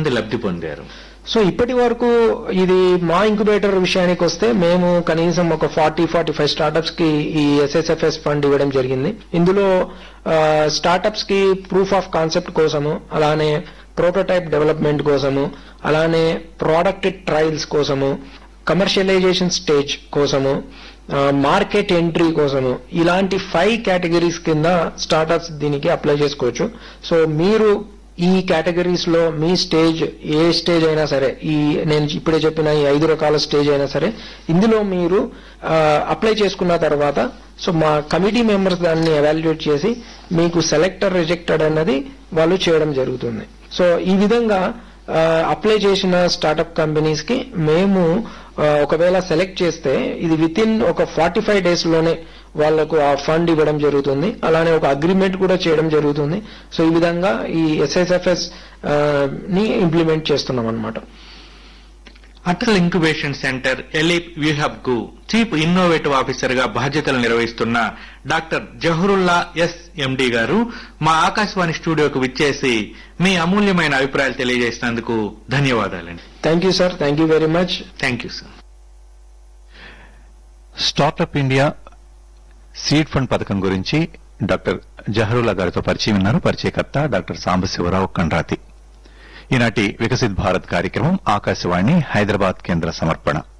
మంది లబ్ధి పొందారు సో ఇప్పటి వరకు ఇది మా ఇంక్యుబేటర్ విషయానికి వస్తే మేము కనీసం ఒక ఫార్టీ ఫార్టీ ఫైవ్ స్టార్టప్స్ కి ఈ ఎస్ఎస్ఎఫ్ఎస్ ఫండ్ ఇవ్వడం జరిగింది ఇందులో స్టార్టప్స్ కి ప్రూఫ్ ఆఫ్ కాన్సెప్ట్ కోసము అలానే ప్రోటోటైప్ డెవలప్మెంట్ కోసము అలానే ప్రోడక్ట్ ట్రయల్స్ కోసము కమర్షియలైజేషన్ స్టేజ్ కోసము మార్కెట్ ఎంట్రీ కోసము ఇలాంటి ఫైవ్ కేటగిరీస్ కింద స్టార్టప్స్ దీనికి అప్లై చేసుకోవచ్చు సో మీరు ఈ కేటగిరీస్ లో మీ స్టేజ్ ఏ స్టేజ్ అయినా సరే ఈ నేను ఇప్పుడే చెప్పిన ఈ ఐదు రకాల స్టేజ్ అయినా సరే ఇందులో మీరు అప్లై చేసుకున్న తర్వాత సో మా కమిటీ మెంబర్స్ దాన్ని ఎవాల్యుయేట్ చేసి మీకు సెలెక్టర్ రిజెక్టెడ్ అన్నది వాళ్ళు చేయడం జరుగుతుంది సో ఈ విధంగా అప్లై చేసిన స్టార్టప్ కంపెనీస్ కి మేము ఆ, ఒకవేళ సెలెక్ట్ చేస్తే ఇది విత్ ఇన్ ఒక ఫార్టీ ఫైవ్ డేస్ లోనే వాళ్లకు ఆ ఫండ్ ఇవ్వడం జరుగుతుంది అలానే ఒక అగ్రిమెంట్ కూడా చేయడం జరుగుతుంది సో ఈ విధంగా ఈ ఎస్ఎస్ఎఫ్ఎస్ ని ఇంప్లిమెంట్ చేస్తున్నాం అనమాట అటల్ ఇంక్యుబేషన్ సెంటర్ ఎలిప్ వ్యూహబ్ కు చీఫ్ ఇన్నోవేటివ్ ఆఫీసర్ గా బాధ్యతలు నిర్వహిస్తున్న డాక్టర్ జహరుల్లా ఎస్ ఎండి గారు మా ఆకాశవాణి స్టూడియోకు విచ్చేసి మీ అమూల్యమైన అభిప్రాయాలు తెలియజేసినందుకు ధన్యవాదాలండి thank you sir thank you very much thank you sir startup India seed fund పథకం గురించి డాక్టర్ జహరుల్లా గారితో పరిచయం ఉన్నారు పరిచయకర్త డాక్టర్ సాంబశివరావు కండ్రాతి ఈనాటి వికసిత్ భారత్ కార్యక్రమం ఆకాశవాణి హైదరాబాద్ కేంద్ర సమర్పణ